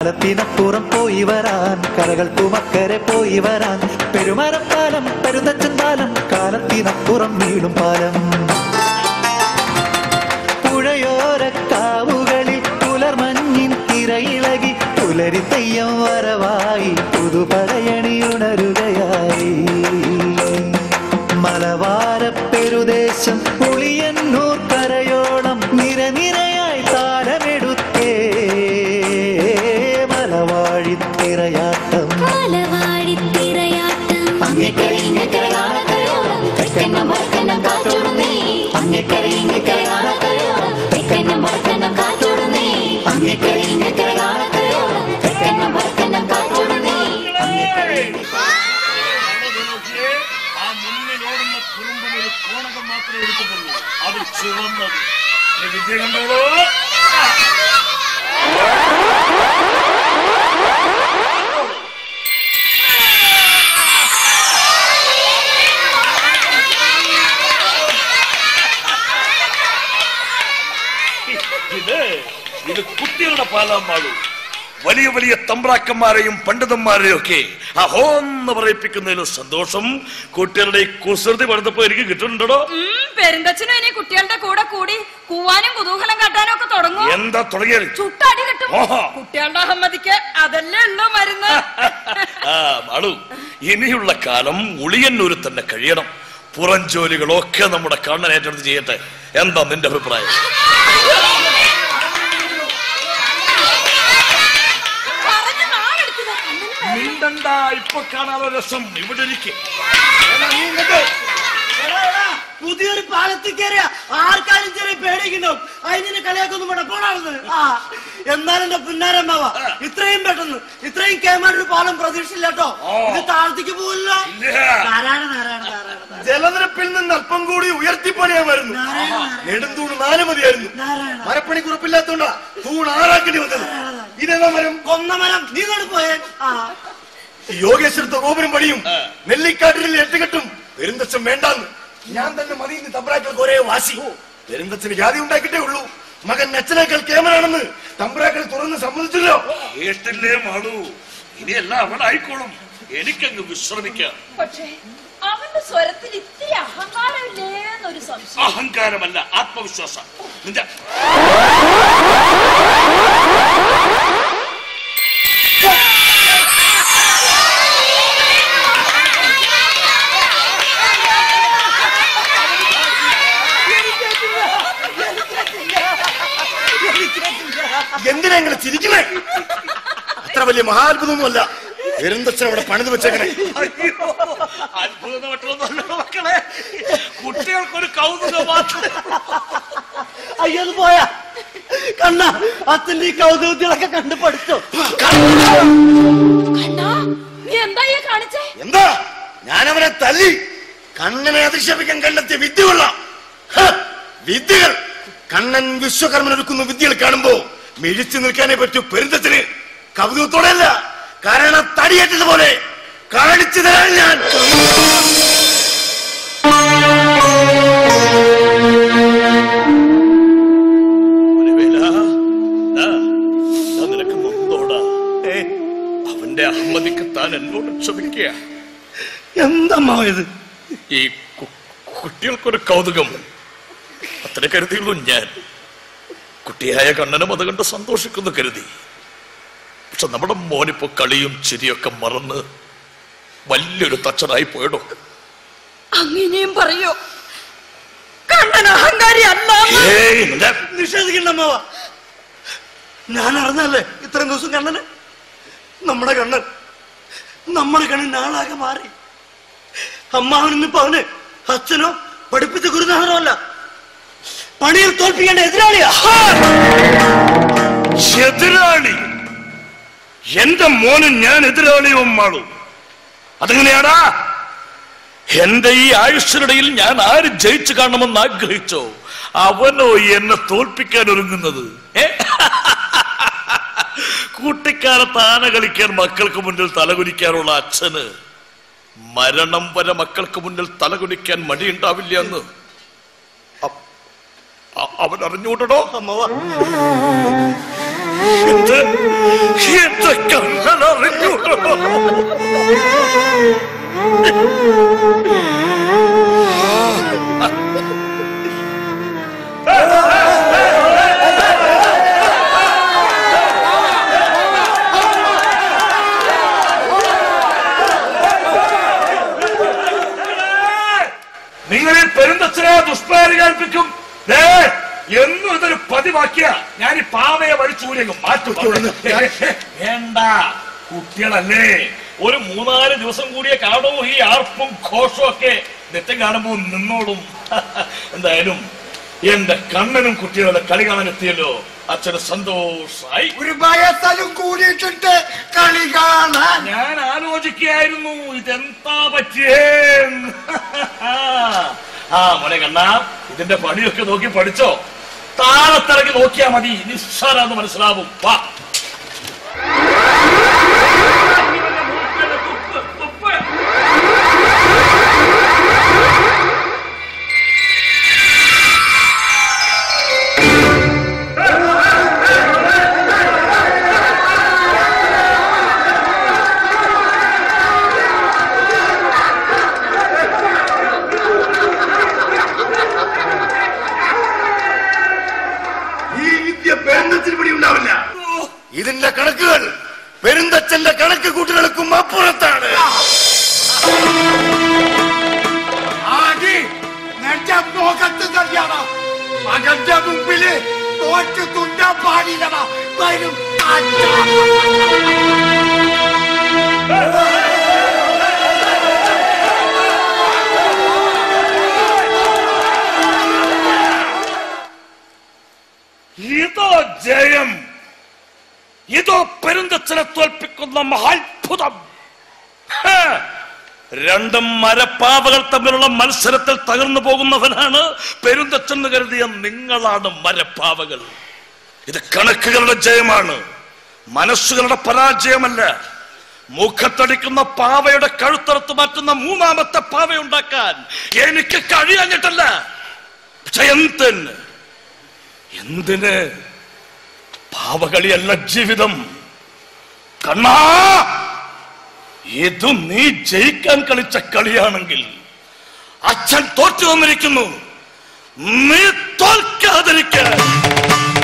കാലത്തിനപ്പുറം പോയി വരാൻ കരകൾക്കുമക്കരെ പോയി വരാൻ പെരുമരപ്പാലം പെരുന്തച്ചൻ പാലം കാലത്തിനപ്പുറം വീടും പാലം പുഴയോരക്കാവുകളിൽ പുലർമഞ്ഞിൻ തിരയിളകി പുലരി തെയ്യം വരവായി പുതുപടയണിയുണരുകയായി മലവാര പെരുദേശം പുളിയന്നൂർ കരയോളം നിരനിരയായി താരമെടുത്തേ മലവാഴിത്തിരയാട്ടം മലവാഴിത്തിരയാട്ടം അങ്ങേക്കര ഇങ്ങേക്കര കാണക്കരയോളം തെക്കന്നം വടക്കന്നം കാറ്റോടുന്നേ അങ്ങേക്കര ഇങ്ങേക്കര കാണക്കരയോളം തെക്കന്നം വടക്കന്നം കാറ്റോടുന്നേ അങ്ങേക്കര ഇങ്ങേക്കര കാണക്കരയോളം തെക്കന്നം വടക്കന്നം കാറ്റോടുന്നേ നോക്കിയേ ആ മുന്നിലോടുന്ന കുറുമ്പൻ ഒരു കോണകം മാത്രമേ എടുത്തിട്ടുള്ളൂ അത് ചുവന്നത് ഈ വിദ്യ കണ്ടോളൂ ഇത് ഇത് കുട്ടികളുടെ പാലാമാളു വലിയ വലിയ തമ്പ്രാക്കന്മാരെയും പണ്ഡിതന്മാരെയും ഒക്കെ അഹോന്ന് പറയിപ്പിക്കുന്നതിലും സന്തോഷം കുട്ടികളുടെ ഈ കുസൃതി പഠിത്തപ്പോ എനിക്ക് കിട്ടുന്നുണ്ടോ ഉം, പെരുന്തച്ഛനും ഇനി കുട്ടികളുടെ കൂടെ കൂടി കൂവാനും കുതൂഹലം കാട്ടാനും ഒക്കെ തുടങ്ങും എന്താ തുടങ്ങിയത് ചുട്ടടി കിട്ടും ഓഹോ. കുട്ടികളുടെ അഹമ്മദിക്ക് അതല്ലേ ഉള്ളൂ മരുന്ന് ആ മാളു ഇനിയുള്ള കാലം ഉളിയന്നൂരിൽ തന്നെ കഴിയണം പുറം ജോലികളൊക്കെ നമ്മുടെ കണ്ണൻ ഏറ്റെടുത്ത് ചെയ്യട്ടെ എന്താ നിന്റെ അഭിപ്രായം പറഞ്ഞ് നാലെടുക്കുക മിണ്ടണ്ട ഇപ്പൊ കാണാനുള്ള രസം ഇവിടെ ഇരിക്കും പുതിയൊരു പാലത്തിൽ കയറിയ ആർക്കാരും ചെറിയ പേടിക്കുന്നുണ്ടാവും അതിനെ കളിയാക്കൊന്നും വേണ്ട പോണാണെന്ന് ആ എന്നാലും എന്റെ പുന്നാരമ്മാവ ഇത്രയും പെട്ടെന്ന് ഇത്രയും കേമാൻ ഒരു പാലം പ്രതീക്ഷിച്ചില്ല കേട്ടോ ഇത് താഴത്തേക്ക് പോവില്ല നാരായണ നാരായണ നാരായണ നാരായണ. ജലനിരപ്പിൽ നിന്ന് അല്പം കൂടി ഉയർത്തിപ്പണിയാമായിരുന്നു നെടുന്തൂണ് നാല് മതിയായിരുന്നു നാരായണ മരപ്പണി കുറിപ്പില്ലാത്തോണ്ടാ തൂൺ ആറാക്കേണ്ടി വന്നത് ഇതേതാ മരം കൊന്നമരം നീ കൊണ്ട് പോയേ ആ യോഗേശ്വരത്തെ ഗോപുരം പണിയും നെല്ലിക്കാട്ടിൽ എട്ടുകെട്ടും പെരുന്തച്ഛൻ വേണ്ടാന്ന് ഞാൻ തന്നെ മതിയെന്ന് തമ്പ്രാക്കൾക്ക് ഒരേ വാശി പെരുന്തച്ഛന് ജാതി ഉണ്ടാക്കിട്ടേ ഉള്ളൂ മകൻ അച്ഛനേക്കാൾ കേമനാണെന്ന് തമ്പ്രാക്കൾ തുറന്ന് സമ്മതിച്ചല്ലോ കേട്ടില്ലേ മാളു ഇനിയെല്ലാം അവനായിക്കോളും എനിക്കങ്ങ് വിശ്രമിക്കാം പക്ഷേ അവന്റെ സ്വരത്തിൽ ഇത്തിരി അഹങ്കാരമില്ലേന്നൊരു സംശയം അഹങ്കാരമല്ല ആത്മവിശ്വാസം നിന്റെ എന്തിനാ ഇങ്ങനെ ചിരിക്കുന്നേ അത്ര വലിയ മഹാത്ഭുതമൊന്നുമല്ല പെരുന്തച്ഛൻ അവിടെ പണിത് വെച്ചേക്കണേ അയ്യോ അത്ഭുതമായിട്ടുള്ള മക്കളെ കുട്ടികൾക്കൊരു കൗതുകം മാത്രം അയ്യോ അത് പോയാ കണ്ണ അച്ഛന്റെ ഈ കൗതുകത്തിലൊക്കെ കണ്ട് പഠിച്ചോ കണ്ണാ നീ എന്താ ഈ കാണിച്ചേ എന്താ ഞാൻ അവനെ തല്ലി കണ്ണനെ അധിക്ഷേപിക്കാൻ കണ്ടെത്തിയ വിദ്യ കൊള്ളാം ഹ, വിദ്യകൾ കണ്ണൻ വിശ്വകർമ്മൻ ഒരുക്കുന്ന വിദ്യകൾ കാണുമ്പോ മിഴിച്ചു നിൽക്കാനേ പറ്റൂ പെരുന്തത്തിന് കൗതുകത്തോടെയല്ല കാരണം തടിയേറ്റതുപോലെ കാണിച്ചു തരാൻ ഞാൻ മുനിവേല, ദാ, ദാ നിനക്ക് നൊന്തോടാ. അവന്റെ അഹമ്മദിക്ക് താൻ എന്നോട് ക്ഷമിക്കുക എന്താ ഇത് ഈ കു- കുട്ടികൾക്കൊരു കൗതുകം അത്ര കരുതിയുള്ളൂ ഞാൻ കുട്ടിയായ കണ്ണനും അത് കണ്ട് സന്തോഷിക്കുന്നു കരുതി പക്ഷെ നമ്മുടെ മോനിപ്പോ കളിയും ചിരിയൊക്കെ മറന്ന് വലിയൊരു തച്ചനായി പോയടോ അങ്ങനെയും പറയോ കണ്ണൻ അഹങ്കാരി അല്ല ഏയ് നിന്റെ നിഷേധിക്കണ്ട അമ്മാവ ഞാൻ അറിഞ്ഞല്ലേ ഇത്രയും ദിവസം കണ്ണന് നമ്മുടെ കണ്ണൻ നമ്മുടെ കണ്ണൻ നാളാകെ മാറി അമ്മാവനിന്നിപ്പോ അവന് അച്ഛനോ പഠിപ്പിച്ച ഗുരുനാഥനോ അല്ല പണിയിൽ തോൽപ്പിക്കേണ്ട എതിരാളിയാ എതിരാളി എന്റെ മോനും ഞാൻ എതിരാളിയും മാളു അതെങ്ങനെയാടാ എന്റെ ഈ ആയുഷ്യനിടയിൽ ഞാൻ ആര് ജയിച്ചു കാണണമെന്ന് ആഗ്രഹിച്ചോ അവനോ എന്നെ തോൽപ്പിക്കാൻ ഒരുങ്ങുന്നത് ഏ? കുട്ടിക്കാലത്ത് ആന കളിക്കാൻ മക്കൾക്ക് മുന്നിൽ തലകുനിക്കാനുള്ള അച്ഛന് മരണം വരെ മക്കൾക്ക് മുന്നിൽ തലകുനിക്കാൻ മടിയുണ്ടാവില്ല എന്ന് അ- അ- അവൻ അറിഞ്ഞൂടടോ അമ്മാവ എന്റെ എന്റെ കണ്ണനറിഞ്ഞു നിങ്ങളിൽ പെരുന്തച്ഛനെ ദുഷ്പേര് കേൾപ്പിക്കും ദേ, എന്നും ഇതൊരു പതിവാക്കിയ ഞാൻ ഈ പാവയെ വഴിച്ചൂരിയങ്ങ് മാറ്റും വേണ്ട കുട്ടികളല്ലേ ഒരു മൂന്നാല് ദിവസം കൂടിയേ കാണൂ ഈ ആർപ്പും ഘോഷവും ഒക്കെ നിത്യം കാണുമ്പോ നിന്നോളും എന്തായാലും എന്റെ കണ്ണനും കുട്ടികളുടെ കളി കാണാൻ എത്തിയല്ലോ അച്ഛന് സന്തോഷായി ഒരു വയസ്സലും കൂടിയിട്ടുണ്ട് കളി കാണാൻ ഞാൻ ആലോചിക്കുകയായിരുന്നു ഇതെന്താ പറ്റിയേ ആ മോനെ കണ്ണാ ഇതിന്റെ പണിയൊക്കെ നോക്കി പഠിച്ചോ താഴത്തിറങ്ങി നോക്കിയാ മതി നിസ്സാരാന്ന് മനസ്സിലാവും വാ ഈ വിദ്യ പെരുന്തച്ഛന് പിടി ഉണ്ടാവില്ല ഇതിന്റെ കണക്കുകൾ പെരുന്തച്ഛന്റെ കണക്ക് കൂട്ടുകൾക്കും അപ്പുറത്താണ് ആദി നിന്റെ മുഖത്ത് തന്നെയാണ് മകന്റെ മുമ്പില് തോറ്റ് തുണ്ടാൻ പാടില്ലടാ വരും ഇതോ ജയം ഇതോ പെരുന്തച്ഛനെ തോൽപ്പിക്കുന്ന മഹാത്ഭുതം ഹേ! രണ്ടും മരപ്പാവകൾ തമ്മിലുള്ള മത്സരത്തിൽ തകർന്നു പോകുന്നവനാണ് പെരുന്തച്ഛൻ കരുതിയ നിങ്ങളാണ് മരപ്പാവകൾ ഇത് കണക്കുകളുടെ ജയമാണ് മനസ്സുകളുടെ പരാജയമല്ല മുഖത്തടിക്കുന്ന പാവയുടെ കഴുത്തറുത്ത് മാറ്റുന്ന മൂന്നാമത്തെ പാവയുണ്ടാക്കാൻ എനിക്ക് കഴിയാഞ്ഞിട്ടല്ല ജയന്തന് എന്തിന് പാവകളിയല്ല ജീവിതം കണ്ണാ ഇത് നീ ജയിക്കാൻ കളിച്ച കളിയാണെങ്കിൽ അച്ഛൻ തോറ്റു വന്നിരിക്കുന്നു നീ തോൽക്കാതിരിക്കാൻ